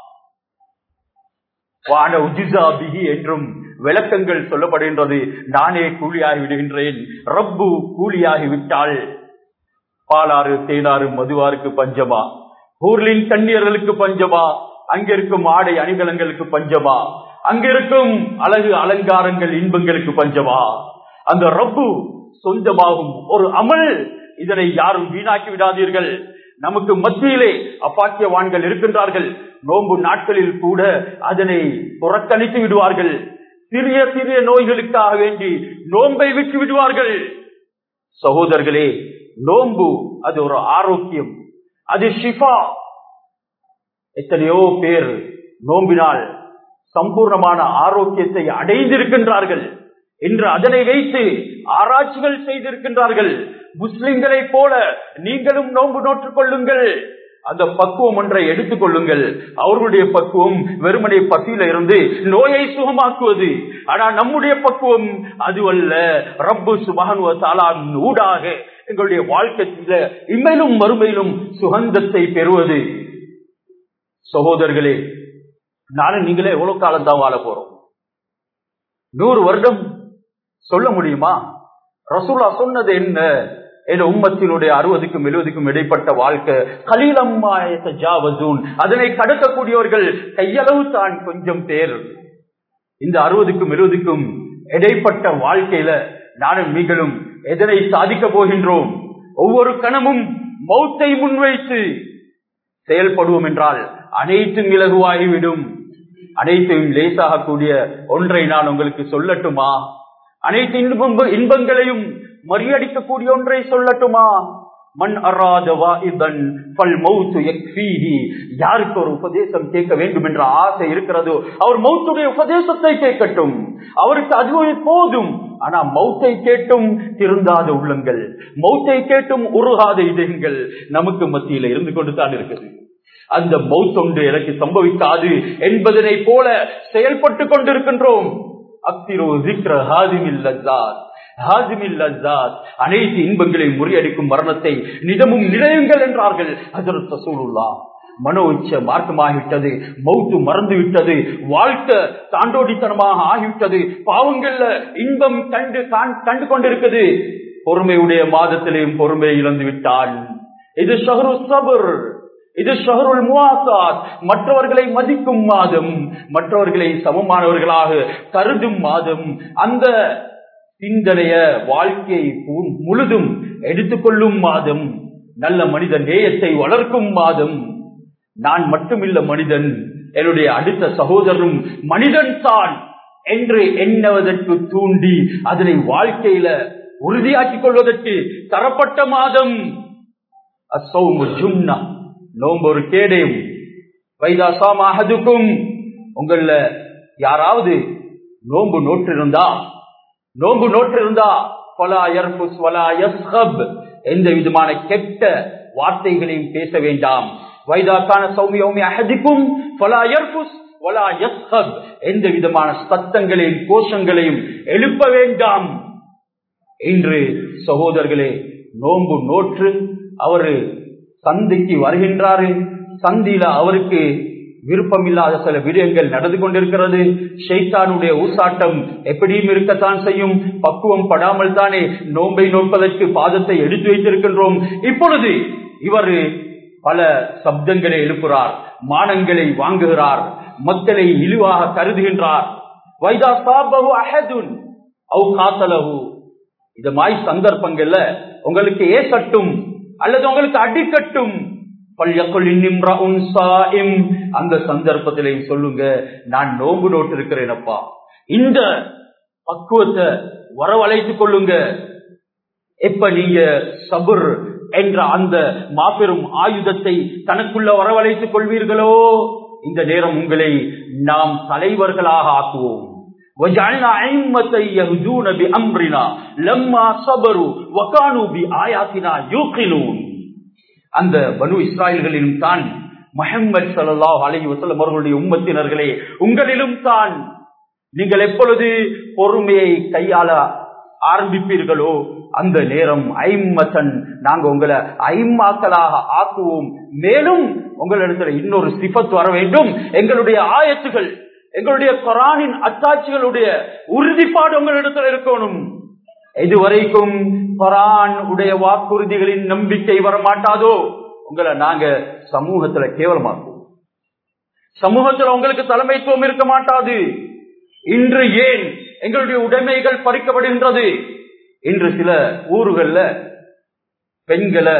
வான உஜிசா பிகி என்றும் விளக்கங்கள் சொல்லப்படுகின்றது நானே கூலியாகி விடுகின்றேன் ரப்பு கூலியாகி விட்டாள் பாலாறு தேனாறு மதுவாருக்கு பஞ்சமா ஊர்லின் கண்ணியர்களுக்கு பஞ்சமா அங்கிருக்கும் ஆடை அணிகலங்களுக்கு பஞ்சமா அங்கிருக்கும் அழகு அலங்காரங்கள் இன்பங்களுக்கு பஞ்சமா அந்த ரப்பு சொந்தமாகும் ஒரு அமல் இதனை யாரும் வீணாக்கி விடாதீர்கள் நமக்கு மத்தியிலே அப்பாக்கியவான்கள் இருக்கின்றார்கள் நோன்பு நாட்களில் கூட அதனை புறக்கணித்து விடுவார்கள் சிறிய சிறிய நோய்களுக்காக வேண்டி நோன்பை விட்டு விடுவார்கள் சகோதரர்களே நோன்பு அது ஒரு ஆரோக்கியம் அது ஷிஃபா எத்தனையோ பேர் நோம்பினால் சம்பூர்ணமான ஆரோக்கியத்தை அடைந்திருக்கின்றார்கள் என்று அதனை வைத்து ஆராய்ச்சிகள் செய்திருக்கின்றார்கள் முஸ்லிம்களை போல நீங்களும் நோன்பு நோற்றுக் கொள்ளுங்கள் அந்த பக்குவம் ஒன்றை எடுத்துக் கொள்ளுங்கள் அவர்களுடைய பக்குவம் வெறுமனை பசியில இருந்து நோயை சுகமாக்குவது ஆனா நம்முடைய பக்குவம் அதுவல்ல ரப்பு சுபானுவத்தாலா ஊடாக எங்களுடைய வாழ்க்கையில இம்மையிலும் மறுமையிலும் சுகந்தத்தை பெறுவது சகோதரர்களே நானும் நீங்களே எவ்வளவு காலம் தான் வாழ போறோம் நூறு வருடம் சொல்ல முடியுமா ரசூலா சொன்னது என்ன என் உம்மத்தினுடைய அறுபதுக்கும் எழுபதுக்கும் இடைப்பட்ட வாழ்க்கை கலீலம்மாயூன் அதனை கடக்கக்கூடியவர்கள் கையளவு தான் கொஞ்சம் பேர் இந்த அறுபதுக்கும் எழுபதுக்கும் இடைப்பட்ட வாழ்க்கையில நானும் நீங்களும் எதனை சாதிக்க போகின்றோம் ஒவ்வொரு கணமும் மௌத்தை முன்வைத்து செயல்படுவோம் என்றால் அனைத்தும் இலகுவாகிவிடும் அனைத்தையும் லேசாகக்கூடிய ஒன்றை நான் உங்களுக்கு சொல்லட்டுமா அனைத்து இன்ப இன்பங்களையும் மறியடிக்கக்கூடிய ஒன்றை சொல்லட்டுமா மண் அராதவா இதன் பல் மௌத்து யக்ஃபீஹி யாருக்கு ஒரு உபதேசம் கேட்க வேண்டும் என்ற ஆசை இருக்கிறதோ அவர் மௌத்துடைய உபதேசத்தை கேட்கட்டும் அவருக்கு அதுவே போதும் ஆனா மௌத்தை கேட்டும் திருந்தாத உள்ளங்கள் மௌத்தை கேட்டும் உருகாத இதயங்கள் நமக்கு மத்தியில இருந்து கொண்டு தான் இருக்குது அந்த மௌத்தொன்று எனக்கு சம்பவிக்காது என்பதனை போல செயல்பட்டு கொண்டிருக்கின்றோம் அக்திரோ ஜிக்ர ஹாதிமில் லஜ்ஜாத் ஹாதிமில் லஜ்ஜாத் அனைத்து இன்பங்களை முறியடிக்கும் மரணத்தை நிதமும் நிலையுங்கள் என்றார்கள் ஹஜரத் ரசூலுல்லா மனோ இச்ச மார்க்கமாகிவிட்டது மௌத்து மறந்து விட்டது வாழ்க்கை தாண்டோடித்தனமாக ஆகிவிட்டது பாவங்கள்ல இன்பம் கண்டு கண்டு கொண்டிருக்குது பொறுமையுடைய மாதத்திலேயும் பொறுமை இழந்து விட்டான் இது ஷஹரு சபர் இது ஷஹருல் முவாசாத் மற்றவர்களை மதிக்கும் மாதம் மற்றவர்களை சமமானவர்களாக கருதும் மாதம் அந்த சிந்தனைய வாழ்க்கையை முழுதும் எடுத்துக்கொள்ளும் மாதம் நல்ல மனித நேயத்தை வளர்க்கும் மாதம் நான் மட்டுமில்ல மனிதன் என்னுடைய அடுத்த சகோதரரும் மனிதன் தான் என்று எண்ணுவதற்கு தூண்டி அதனை வாழ்க்கையில உறுதியாக்கிக் கொள்வதற்கு தரப்பட்ட மாதம் அசௌமு ஜும்னா நோம்பு ஒரு கேடையும் வைதாசாமதுக்கும் உங்கள யாராவது நோம்பு நோற்றிருந்தா நோம்பு நோற்றிருந்தா எந்த விதமான கெட்ட வார்த்தைகளையும் பேச வேண்டாம் வைதாக்கான சௌமியோமி அஹதிக்கும் வலா யஸ்ஹப் எந்த விதமான சத்தங்களையும் கோஷங்களையும் எழுப்ப வேண்டாம் இன்று சகோதரர்களே நோன்பு நோற்று அவரு சந்தைக்கு வருகின்றாரு சந்தியில அவருக்கு விருப்பமில்லாத சில விடயங்கள் நடந்து கொண்டிருக்கிறது ஷைத்தானுடைய ஊசாட்டம் எப்படியும் இருக்கத்தான் செய்யும் பக்குவம் படாமல் தானே நோன்பை நோட்பதற்கு பாதத்தை எடுத்து வைத்திருக்கின்றோம் இப்பொழுது இவர் பல சப்தங்களை எழுப்புகிறார் மானங்களை வாங்குகிறார் மக்களை இழிவாக கருதுகின்றார் வைதா சாபகு அஹதுன் அவு காத்தலகு இது மாதிரி சந்தர்ப்பங்கள்ல உங்களுக்கு ஏசட்டும் அல்லது உங்களுக்கு அடிக்கட்டும் அந்த சந்தர்ப்பத்திலே சொல்லுங்க நான் நோம்பு நோட்டு இருக்கிறேனப்பா இந்த பக்குவத்தை வரவழைத்துக் கொள்ளுங்க எப்ப நீங்க சபுர் என்ற அந்த மாபெரும் ஆயுதத்தை தனக்குள்ள வரவழைத்துக் கொள்வீர்களோ இந்த நேரம் உங்களை நாம் தலைவர்களாக ஆக்குவோம் وجعلنا أئمة يهدون بأمرنا لما صبروا وكانوا بآياتنا يوقنون அந்த பனு இஸ்ராயல்களிலும் தான் முஹம்மது ஸல்லல்லாஹு அலைஹி வஸல்லம் அவர்களுடைய உம்மத்தினர்களே உங்களிலும் தான் நீங்கள் எப்பொழுது பொறுமையை கையாள ஆரம்பிப்பீர்களோ அந்த நேரம் ஐம்மத்தன் நாங்க உங்களை ஐம்மாக்களாக ஆக்குவோம் மேலும் உங்களிடத்துல இன்னொரு சிபத் வர வேண்டும் எங்களுடைய ஆயத்துகள் எங்களுடைய குரானின் அத்தாட்சிகளுடைய உறுதிப்பாடு உங்களிடத்தில் இருக்கணும் இதுவரைக்கும் குரான் உடைய வாக்குறுதிகளின் நம்பிக்கை வர மாட்டாதோ உங்களை நாங்க சமூகத்துல கேவலமாக்குவோம் சமூகத்துல உங்களுக்கு தலைமைத்துவம் இருக்க மாட்டாது இன்று ஏன் எங்களுடைய உடைமைகள் பறிக்கப்படுகின்றது இன்று சில ஊர்கள்ல பெண்களை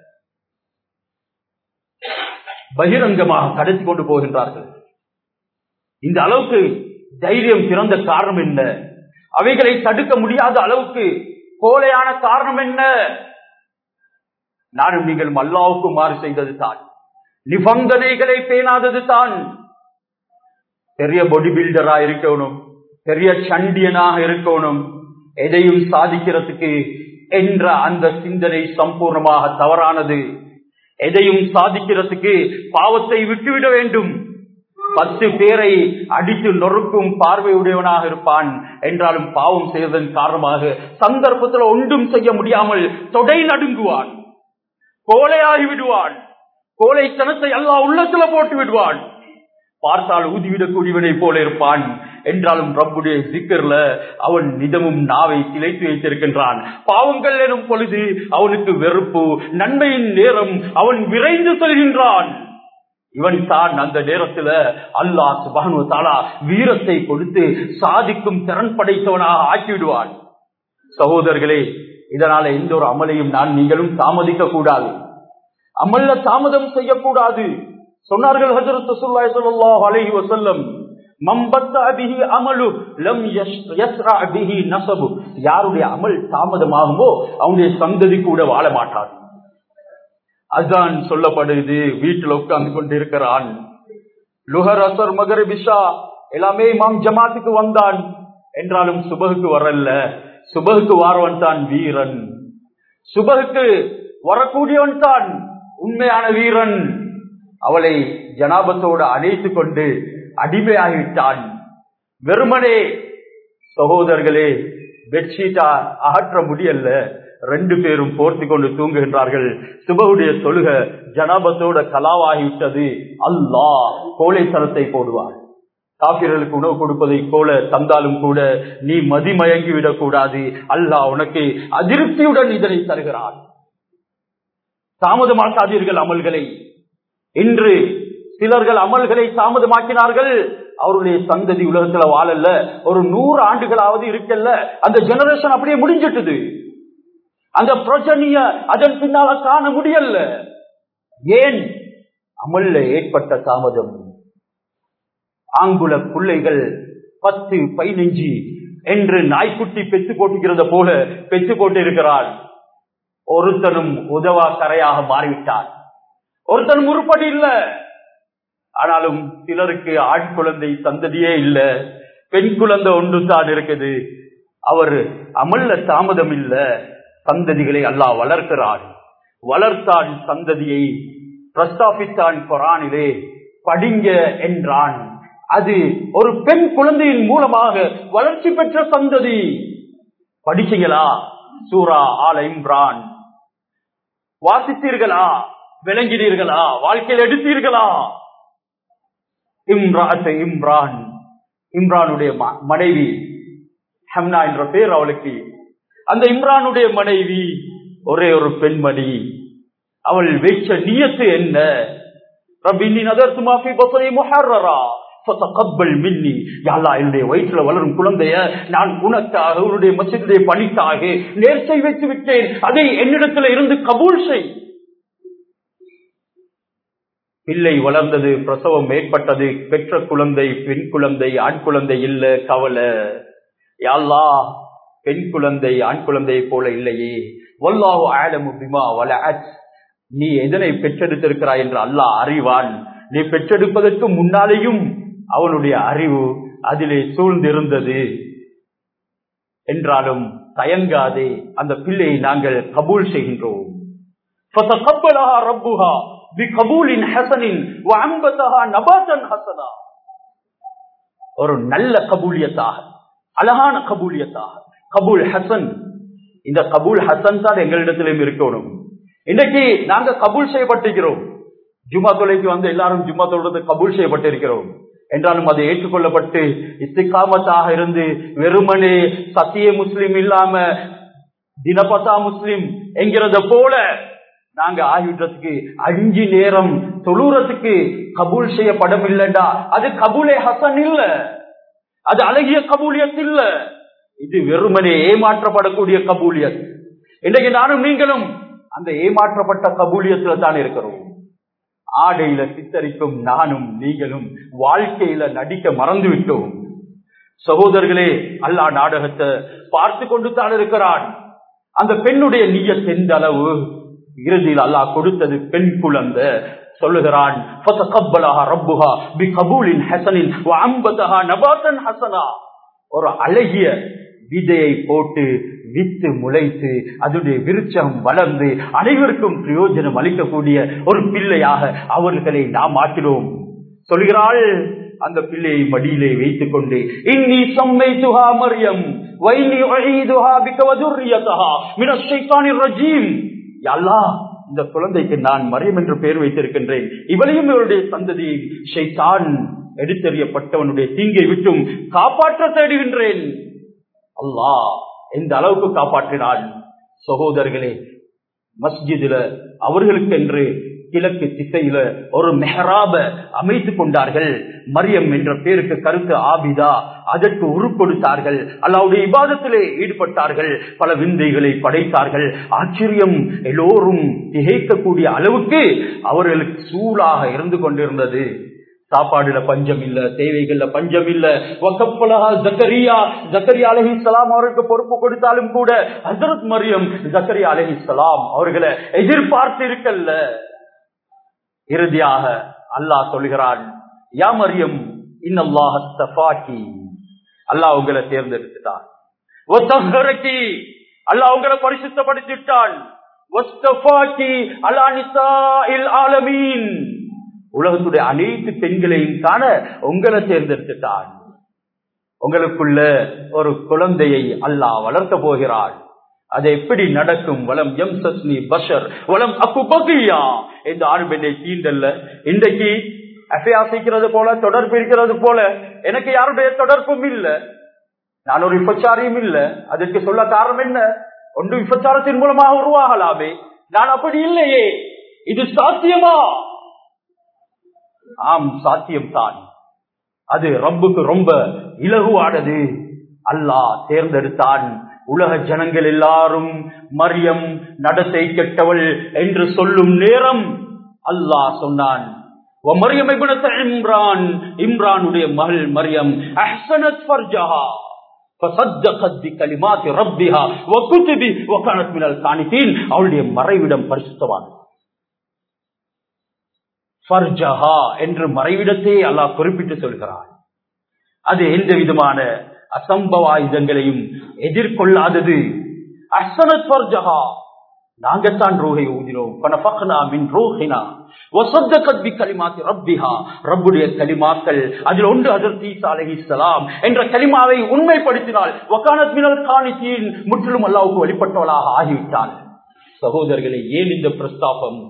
பகிரங்கமாக கடத்தி கொண்டு போகின்றார்கள் இந்த அளவுக்கு தைரியம் சிறந்த காரணம் என்ன அவைகளை தடுக்க முடியாத அளவுக்கு கோலையான காரணம் என்ன நானும் நீங்கள் அல்லாவுக்கு மாறு செய்தது தான் நிபந்தனைகளை பேணாதது தான் பெரிய பாடி பில்டரா இருக்கணும் பெரிய சண்டியனாக இருக்கணும் எதையும் சாதிக்கிறதுக்கு என்ற அந்த சிந்தனை சம்பூர்ணமாக தவறானது எதையும் சாதிக்கிறதுக்கு பாவத்தை விட்டுவிட வேண்டும் பத்து பேரை அடித்து நொறுக்கும் பார்வையுடையவனாக இருப்பான் என்றாலும் பாவம் செய்வதன் காரணமாக சந்தர்ப்பத்தில் ஒன்றும் செய்ய முடியாமல் தொடை நடுங்குவான் கோலையாகி விடுவான் கோலைத்தனத்தை எல்லா உள்ளத்துல போட்டு விடுவான் பார்த்தால் ஊதிவிடக்கூடியவனை போல இருப்பான் என்றாலும் ரப்புடைய சிக்கர்ல அவன் நிதமும் நாவை திளைத்து வைத்திருக்கின்றான் பாவங்கள் எனும் பொழுது அவனுக்கு வெறுப்பு நன்மையின் நேரம் அவன் விரைந்து செல்கின்றான் இவன் தான் அந்த நேரத்துல அல்லாஹ் சுபானு தாலா வீரத்தை கொடுத்து சாதிக்கும் திறன் படைத்தவனாக ஆக்கிவிடுவான் சகோதரர்களே இதனால எந்த ஒரு அமலையும் நான் நீங்களும் தாமதிக்க கூடாது அமல்ல தாமதம் செய்யக்கூடாது சொன்னார்கள் ஹஜரத் ரசூலுல்லாஹி ஸல்லல்லாஹு அலைஹி வஸல்லம் மம்பத்த பிஹி அமலு லம் யஸ்ரா பிஹி நஸபு யாருடைய அமல் தாமதமாகுமோ அவனுடைய சந்ததி கூட வாழ மாட்டார் அதான் சொல்லப்படுது வீட்டுல உட்கார்ந்து கொண்டிருக்கிறான் லுஹர் அசர் மகர் பிஷா எல்லாமே மாம் ஜமாத்துக்கு வந்தான் என்றாலும் சுபகுக்கு வரல சுபகுக்கு வாரவன் தான் வீரன் சுபகுக்கு வரக்கூடியவன் தான் உண்மையான வீரன் அவளை ஜனாபத்தோடு அணைத்துக் கொண்டு அடிமையாகிவிட்டான் வெறுமனே சகோதரர்களே பெட்ஷீட்டா அகற்ற முடியல ரெண்டு பேரும் போர்த்தி கொண்டு தூங்குகின்றார்கள் சுபகுடைய தொழுக ஜனாபத்தோட கலாவாகிவிட்டது அல்லாஹ் கோழைத்தனத்தை போடுவார் காபிர்களுக்கு உணவு கொடுப்பதை போல தந்தாலும் கூட நீ மதிமயங்கி விடக்கூடாது அல்லாஹ் உனக்கு அதிருப்தியுடன் இதனை தருகிறான் தாமதமாக்காதீர்கள் அமல்களை இன்று சிலர்கள் அமல்களை தாமதமாக்கினார்கள் அவருடைய சந்ததி உலகத்துல வாழல்ல ஒரு நூறு ஆண்டுகளாவது இருக்கல்ல அந்த ஜெனரேஷன் அப்படியே முடிஞ்சிட்டது அந்த பிரச்சனைய அதன் பின்னால காண முடியல ஏன் அமல்ல ஏற்பட்ட தாமதம் ஆங்குல பிள்ளைகள் பத்து பதினஞ்சு என்று நாய்க்குட்டி பெற்று போட்டுகிறது போல பெற்று போட்டிருக்கிறார் ஒருத்தனும் உதவா கரையாக மாறிவிட்டார் ஒருத்தனும் உருப்படி இல்ல ஆனாலும் சிலருக்கு ஆண் குழந்தை சந்ததியே இல்ல பெண் குழந்தை ஒன்று தான் இருக்குது அவர் அமல்ல தாமதம் இல்ல சந்ததிகளை அல்லாஹ் வளர்க்கிறார் வளர்த்தான் சந்ததியை பிரஸ்தாபித்தான் கொரானிலே படிங்க என்றான் அது ஒரு பெண் குழந்தையின் மூலமாக வளர்ச்சி பெற்ற சந்ததி படிச்சீங்களா சூரா ஆல இம்ரான் வாசித்தீர்களா விளங்கினீர்களா வாழ்க்கையில் எடுத்தீர்களா இம்ரான் இம்ரான் இம்ரானுடைய மனைவி ஹம்னா என்ற பேர் அவளுக்கு அந்த இம்ரானுடைய மனைவி ஒரே ஒரு பெண்மணி அவள் வைச்ச நியத்து என்ன ரபின்னி நதர்த்து மாஃபி பசரி முஹர்ரரா ஃபதகப்பல் மின்னி யா அல்லாஹ் என்னுடைய வயிற்றுல வளரும் குழந்தைய நான் உனக்காக உன்னுடைய மசிதுடைய பணிக்காக நேர்ச்சை வைத்து விட்டேன் அதை என்னிடத்துல இருந்து கபூல் செய் பிள்ளை வளர்ந்தது பிரசவம் ஏற்பட்டது பெற்ற குழந்தை பெண் குழந்தை ஆண் குழந்தை இல்ல கவலை யாழ்லா பெண் குழந்தை ஆண் குழந்தை போல இல்லையே வல்லாஹு ஆலமு பிமா வல நீ எதனை பெற்றெடுத்திருக்கிறாய் என்று அல்லாஹ் அறிவான் நீ பெற்றெடுப்பதற்கு முன்னாலேயும் அவனுடைய அறிவு அதிலே சூழ்ந்திருந்தது என்றாலும் தயங்காதே அந்த பிள்ளையை நாங்கள் கபூல் செய்கின்றோம் فَتَقَبَّلَهَا رَبُّهَا بِقَبُولٍ حَسَنٍ وَأَنبَتَهَا نَبَاتًا حَسَنًا ஒரு நல்ல கபூலியத்தாக அழகான கபூலியத்தாக கபூல் ஹசன் இந்த கபூல் ஹசன் தான் எங்களிடத்திலும் இருக்கணும் இன்னைக்கு நாங்க கபூல் செய்யப்பட்டிருக்கிறோம் ஜும்மா தொலைக்கு வந்து எல்லாரும் ஜும்மா தொழுறது கபூல் செய்யப்பட்டிருக்கிறோம் என்றாலும் அது ஏற்றுக்கொள்ளப்பட்டு இஸ்திகாமத்தாக இருந்து வெறுமனே சத்திய முஸ்லிம் இல்லாம தினபதா முஸ்லிம் என்கிறத போல நாங்க ஆகிவிட்டதுக்கு அஞ்சு நேரம் தொழுறதுக்கு கபூல் செய்யப்படவில்லைடா அது கபூலே ஹசன் இல்ல அது அழகிய கபூலியத் இல்ல இது வெறுமனே ஏமாற்றப்படக்கூடிய கபூலியத் இன்றைக்கு நானும் நீங்களும் அந்த ஏமாற்றப்பட்ட கபூலியத்துல தான் இருக்கிறோம் ஆடையில சித்தரிக்கும் நானும் நீங்களும் வாழ்க்கையில நடிக்க மறந்து விட்டோம் சகோதரர்களே அல்லா நாடகத்தை பார்த்து கொண்டு தான் இருக்கிறான் அந்த பெண்ணுடைய நீயத் எந்த அளவு இறுதியில் அல்லாஹ் கொடுத்தது பெண் குழந்தை சொல்லுகிறான் ஒரு அழகிய விதையை போட்டு வித்து முளைத்து அதனுடைய விருட்சம் வளர்ந்து அனைவருக்கும் பிரயோஜனம் அளிக்கக்கூடிய ஒரு பிள்ளையாக அவர்களை நாம் மாற்றினோம் சொல்கிறாள் அந்த பிள்ளையை மடியிலே வைத்துக் கொண்டு இன்னி சம்மை துஹா மரியம் வைனி ஒழிதுஹா பிக்கவதுர்ரியதஹா மினஷைத்தானிர் ரஜீம் யல்லா இந்த குழந்தைக்கு நான் மரியம் என்று பெயர் வைத்திருக்கின்றேன் இவளையும் இவருடைய சந்ததியை ஷைத்தான் எடுத்தறியப்பட்டவனுடைய தீங்கை விட்டும் காப்பாற்ற தேடுகின்றேன் அல்லாஹ் எந்த அளவுக்கு காப்பாற்றினான் சகோதரர்களே மஸ்ஜிதுல அவர்களுக்கு என்று கிழக்கு திசையில ஒரு மெஹராப அமைத்துக் கொண்டார்கள் மரியம் என்ற பேருக்கு கருத்து ஆபிதா அதற்கு உருக்கொடுத்தார்கள் அல்லாவுடைய இபாதத்திலே ஈடுபட்டார்கள் பல விந்தைகளை படைத்தார்கள் ஆச்சரியம் எல்லோரும் திகைக்கக்கூடிய அளவுக்கு அவர்களுக்கு சூழாக இருந்து கொண்டிருந்தது சாப்பாடுல பஞ்சம் இல்ல தேவைகள்ல பஞ்சம் இல்ல வக்கப்பலகா ஜக்கரியா ஜக்கரியா அலஹி சலாம் அவருக்கு பொறுப்பு கொடுத்தாலும் கூட ஹசரத் மரியம் ஜக்கரியா அலஹி சலாம் அவர்களை எதிர்பார்த்து இருக்கல்ல இறுதியாக அல்லாஹ் சொல்கிறான் யா மரியம் இன்னல்லாஹ் தஃபாக்கி அல்லாஹ் உங்களை தேர்ந்தெடுத்துட்டான் அல்லாஹ் உங்களை பரிசுத்தப்படுத்திட்டான் உலகத்துடைய அனைத்து பெண்களையும் காண உங்களை தேர்ந்தெடுத்துட்டான் உங்களுக்குள்ள ஒரு குழந்தையை அல்லாஹ் வளர்க்க போகிறாள் அது எப்படி நடக்கும் வளம் எம் சஸ்னி பஷர் வளம் அப்பு பகியா இந்த ஆண் பெண்ணை தீண்டல்ல இன்றைக்கு அசையாசிக்கிறது போல தொடர்பு இருக்கிறது போல எனக்கு யாருடைய தொடர்பும் இல்ல நான் ஒரு விபச்சாரியும் இல்ல அதற்கு சொல்ல காரணம் என்ன ஒன்று விபச்சாரத்தின் மூலமாக உருவாகலாமே நான் அப்படி இல்லையே இது சாத்தியமா ஆம் சாத்தியம் தான் அது ரப்புக்கு ரொம்ப இலகுவானது அல்லாஹ் தேர்ந்தெடுத்தான் உலக ஜனங்கள் எல்லாரும் மரியம் நடத்தை கெட்டவள் என்று சொல்லும் நேரம் அல்லாஹ் சொன்னான் மரியம் இம்ரான் இம்ரானுடைய மகள் மரியம் அஹ்சனத் ஃபர்ஜஹா அவளுடைய மறைவிடம் பரிசுத்தவான் என்று மறைவிடத்தை அல்லாஹ் குறிப்பிட்டு சொல்கிறான் அது எந்த விதமான அசம்பவ ஆயுதங்களையும் எதிர்கொள்ளாதது அசனத் ஃபர்ஜஹா நாங்கத்தான் ரூஹை ஊதினோம் பனஃபக்னா மின் ரூஹினா வசத்தகத் பி கலிமாத்தி ரப்பிஹா ரப்புடைய கலிமாக்கள் அதில் ஒன்று ஹஜரத் ஈசா அலைஹிஸ்ஸலாம் என்ற கலிமாவை உண்மைப்படுத்தினால் வகானத் மினல் காணித்தீன் முற்றிலும் அல்லாஹ்வுக்கு வழிபட்டவளாக ஆகிவிட்டாள் சகோதரர்களே ஏன் இந்த பிரஸ்தாபம்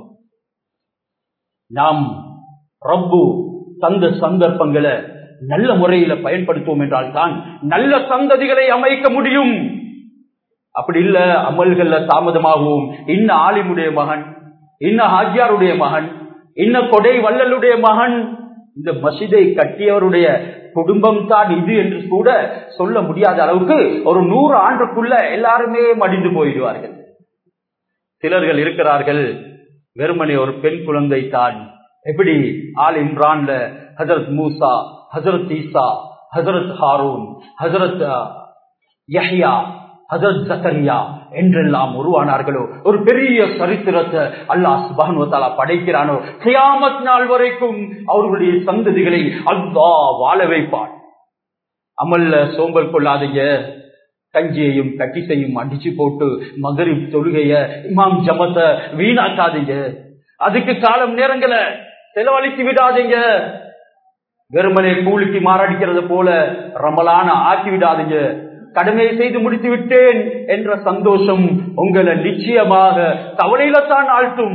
நாம் ரப்பு தந்த சந்தர்ப்பங்களை நல்ல முறையில பயன்படுத்துவோம் என்றால் தான் நல்ல சந்ததிகளை அமைக்க முடியும் அப்படி இல்ல அமல்கள்ல தாமதமாகவும் இன்ன ஆலிமுடைய மகன் இன்ன ஹாஜியாருடைய மகன் இன்ன கொடை வள்ளலுடைய மகன் இந்த மசிதை கட்டியவருடைய குடும்பம் தான் இது என்று கூட சொல்ல முடியாத அளவுக்கு ஒரு நூறு ஆண்டுக்குள்ள எல்லாருமே மடிந்து போயிடுவார்கள் சிலர்கள் இருக்கிறார்கள் வெறுமனே ஒரு பெண் குழந்தை தான் எப்படி ஆல் இம்ரான்ல ஹசரத் மூசா ஹசரத் ஈசா ஹசரத் ஹாரூன் ஹசரத் யஹ்யா ஹசரத் ஜக்கரியா என்றெல்லாம் உருவானார்களோ ஒரு பெரிய சரித்திரத்தை அல்லாஹ் சுபானுவத்தாலா படைக்கிறானோ கியாமத் நாள் வரைக்கும் அவர்களுடைய சந்ததிகளை அல்லாஹ் வாழ வைப்பான் அமல்ல சோம்பல் கொள்ளாதீங்க கஞ்சியையும் கட்டிசையும் அடிச்சு போட்டு மகரிப் தொழுகைய இமாம் ஜமத்தை வீணாக்காதீங்க அதுக்கு காலம் நேரங்களை செலவழித்து விடாதீங்க வெறுமனே கூலிக்கு மாரடிக்கிறது போல ரமலான ஆக்கி விடாதீங்க கடமையை செய்து முடித்து விட்டேன் என்ற சந்தோஷம் உங்களை நிச்சயமாக கவலையில தான் ஆழ்த்தும்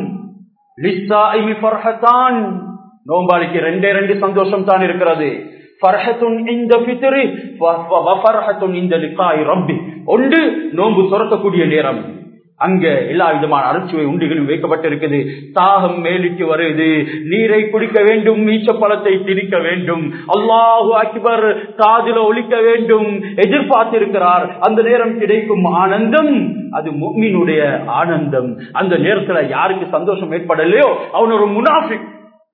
நோம்பாளிக்கு ரெண்டே ரெண்டு சந்தோஷம் தான் இருக்கிறது ஒன்று நோன்பு துறக்கக்கூடிய நேரம் அங்க எல்லா விதமான அரைச்சுவை உண்டுகளும் வைக்கப்பட்டிருக்குது தாகம் மேலிட்டு வருது நீரை குடிக்க வேண்டும் மீச்ச பழத்தை திரிக்க வேண்டும் அல்லாஹு அக்பர் காதில ஒழிக்க வேண்டும் எதிர்பார்த்திருக்கிறார் அந்த நேரம் கிடைக்கும் ஆனந்தம் அது முக்மீனுடைய ஆனந்தம் அந்த நேரத்துல யாருக்கு சந்தோஷம் ஏற்படலையோ அவன் ஒரு முனாஃபிக்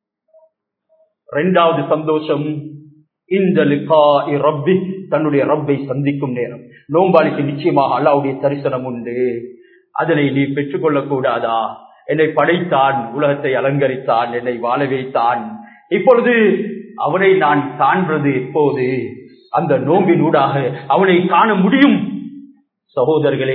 இரண்டாவது சந்தோஷம் இந்த ரப்பி தன்னுடைய ரப்பை சந்திக்கும் நேரம் நோம்பாளிக்கு நிச்சயமாக அல்லாவுடைய தரிசனம் உண்டு அதனை நீ பெற்றுக்கொள்ளக் கூடாதா என்னை படைத்தான் உலகத்தை அலங்கரித்தான் என்னை வாழ வைத்தான் இப்பொழுது அவனை நான் காண்றது எப்போது அந்த நோம்பின் ஊடாக அவனை காண முடியும் சகோதரர்களே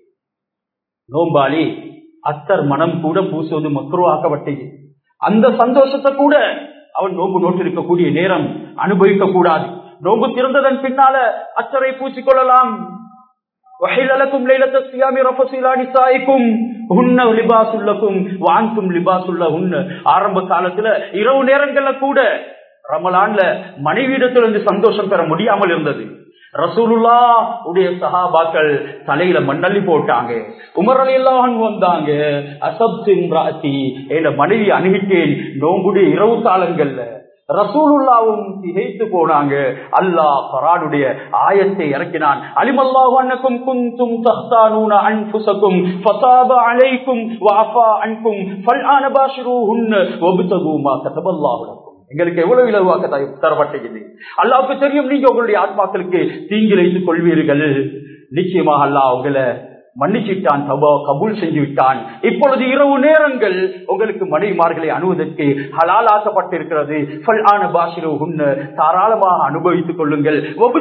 நோம்பாளி அத்தர் மனம் கூட பூசுவது மக்ருவாக்கப்பட்டது அந்த சந்தோஷத்தை கூட அவன் நோம்பு நோட்டிருக்கக்கூடிய நேரம் அனுபவிக்க கூடாது நோம்பு திறந்ததன் பின்னால அச்சரை பூசிக்கொள்ளலாம் வகைலக்கும் லைலத்த சியாமி ரஃபசிலா நிசாய்க்கும் உன்ன லிபாசுல்லக்கும் வாங்கும் லிபாசுல்ல உன்ன ஆரம்ப காலத்துல இரவு நேரங்கள்ல கூட ரமலான்ல மனைவியிடத்திலிருந்து சந்தோஷம் பெற முடியாமல் இருந்தது ரசூலுல்லா உடைய சஹாபாக்கள் தலையில மண்ணள்ளி போட்டாங்க உமர் அலி எல்லாம் வந்தாங்க அசப்தி என் மனைவி அணுகிட்டேன் நோம்புடைய இரவு காலங்கள்ல ரசூலுல்லாவும் திகைத்து போனாங்க அல்லாஹ் பரானுடைய ஆயத்தை இறக்கினான் அலிமல்லாஹு அன்னக்கும் குந்தும் தஹ்தானூன அன்ஃபுசக்கும் ஃபஸாப அலைக்கும் வஅஃபா அன்கும் ஃபல்ஆன பாஷிரூஹுன்ன வப்தகு மா கதபல்லாஹு லக்கும் எங்களுக்கு எவ்வளவு இலவாக தரப்பட்டது அல்லாவுக்கு தெரியும் நீங்க உங்களுடைய ஆத்மாக்களுக்கு தீங்கிழைத்துக் கொள்வீர்கள் நிச்சயமாக அல்லாஹ் உங்களை மன்னிச்சிட்டான் தபா கபூல் செஞ்சு விட்டான் இப்பொழுது இரவு நேரங்கள் உங்களுக்கு மனைவிமார்களை அணுவதற்கு ஹலாலாக்கப்பட்டிருக்கிறது தாராளமாக அனுபவித்துக் கொள்ளுங்கள்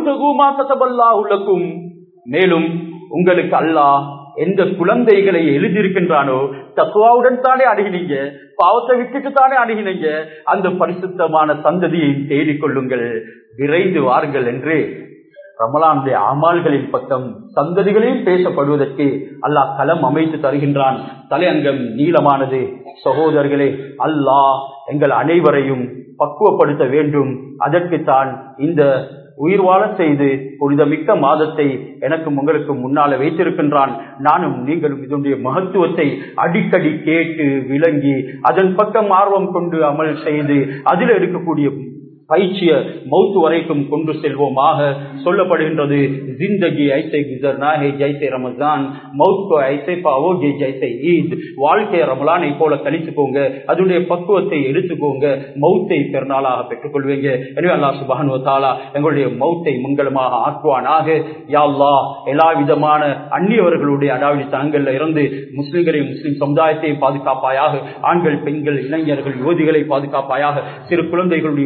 உள்ளக்கும் மேலும் உங்களுக்கு அல்லாஹ் எந்த குழந்தைகளை எழுதியிருக்கின்றானோ தத்துவாவுடன் தானே அணுகினீங்க பாவத்தை விட்டுட்டு தானே அணுகினீங்க அந்த பரிசுத்தமான சந்ததியை தேடிக்கொள்ளுங்கள் விரைந்து வாருங்கள் என்று ரமலானுடைய அமால்களின் பக்கம் சந்ததிகளையும் பேசப்படுவதற்கு அல்லாஹ் களம் அமைத்து தருகின்றான் தலையங்கம் நீளமானது சகோதரர்களே அல்லாஹ் எங்கள் அனைவரையும் பக்குவப்படுத்த வேண்டும் அதற்குத்தான் இந்த உயிர் வாழ செய்து புனிதமிக்க மாதத்தை எனக்கும் உங்களுக்கு முன்னால வைத்திருக்கின்றான் நானும் நீங்களும் இதனுடைய மகத்துவத்தை அடிக்கடி கேட்டு விளங்கி அதன் பக்கம் ஆர்வம் கொண்டு அமல் செய்து அதில் எடுக்கக்கூடிய பயிற்சிய மௌத்து வரைக்கும் கொண்டு செல்வோமாக சொல்லப்படுகின்றது ஜிந்தகி ஐசை குஜர்னா ஹே ஜைசே ரமஜான் மௌத்கோ ஐசை பாவோகே ஜைசை ஈத் வாழ்க்கை ரமலானை போல கழிச்சுக்கோங்க அதனுடைய பக்குவத்தை எடுத்துக்கோங்க மௌத்தை பெருநாளாக பெற்றுக்கொள்வீங்க எனவே அல்லா சுபான் தாலா எங்களுடைய மௌத்தை மங்களமாக ஆக்குவானாக யாழ்லா எல்லா விதமான அந்நியவர்களுடைய அடாவடித்தனங்கள்ல இருந்து முஸ்லிம்களையும் முஸ்லிம் சமுதாயத்தையும் பாதுகாப்பாயாக ஆண்கள் பெண்கள் இளைஞர்கள் யுவதிகளை பாதுகாப்பாயாக சிறு குழந்தைகளுடைய உயிர்களை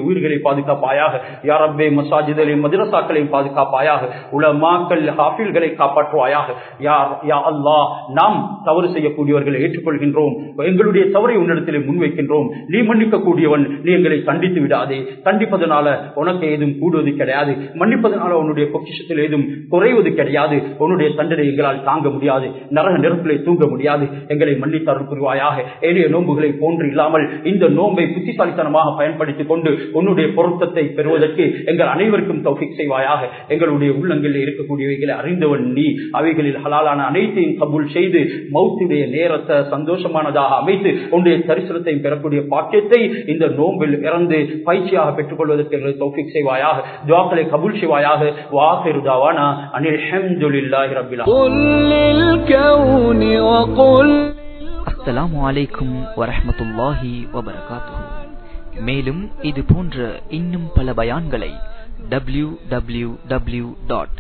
பாதுகாப்பாயாக யா ரப்பே மசாஜிதலையும் மதுரசாக்களையும் பாதுகாப்பாயாக உலமாக்கள் ஹாஃபில்களை காப்பாற்றுவாயாக யா யா அல்லாஹ் நாம் தவறு செய்யக்கூடியவர்களை ஏற்றுக்கொள்கின்றோம் எங்களுடைய தவறை உன்னிடத்திலே முன்வைக்கின்றோம் நீ மன்னிக்க கூடியவன் நீ எங்களை தண்டித்து விடாதே தண்டிப்பதனால உனக்கு ஏதும் கூடுவது கிடையாது மன்னிப்பதனால உன்னுடைய பொக்கிஷத்தில் ஏதும் குறைவது கிடையாது உன்னுடைய தண்டனை எங்களால் தாங்க முடியாது நரக நெருப்பிலே தூங்க முடியாது எங்களை மன்னித்தருள் புரிவாயாக ஏனைய நோன்புகளை போன்று இல்லாமல் இந்த நோன்பை புத்திசாலித்தனமாக பயன்படுத்திக் கொண்டு உன்னுடைய பொருத்தத்தை பெறுவதற்கு எங்கள் அனைவருக்கும் தௌஃபிக் செய்வாயாக எங்களுடைய உள்ளங்களில் இருக்கக்கூடியவைகளை அறிந்தவன் நீ அவைகளில் ஹலாலான அனைத்தையும் கபூல் செய்து மௌத்துடைய நேரத்தை சந்தோஷமானதாக அமைத்து உன்னுடைய தரிசனத்தையும் பெறக்கூடிய பாக்கியத்தை இந்த நோம்பில் இறந்து பயிற்சியாக பெற்றுக் கொள்வதற்கு எங்களுக்கு தௌஃபிக் செய்வாயாக துவாக்களை கபூல் செய்வாயாக வாஹிரு தாவானா அனில் ஹம்துலில்லாஹி ரப்பில் قل للكون وقل அஸ்ஸலாமு அலைக்கும் வரஹ்மத்துல்லாஹி வபரகாத்துஹு மேலும் இது போன்ற இன்னும் பல பயான்களை W W W dot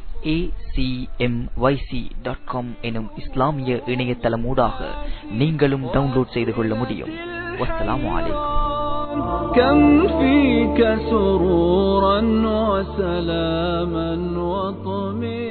dot com எனும் இஸ்லாமிய இணையதளமூடாக நீங்களும் டவுன்லோட் செய்து கொள்ள முடியும் வஸ்ஸலாமு அலைக்கும் كم فيك سرورا وسلاما وطمئنا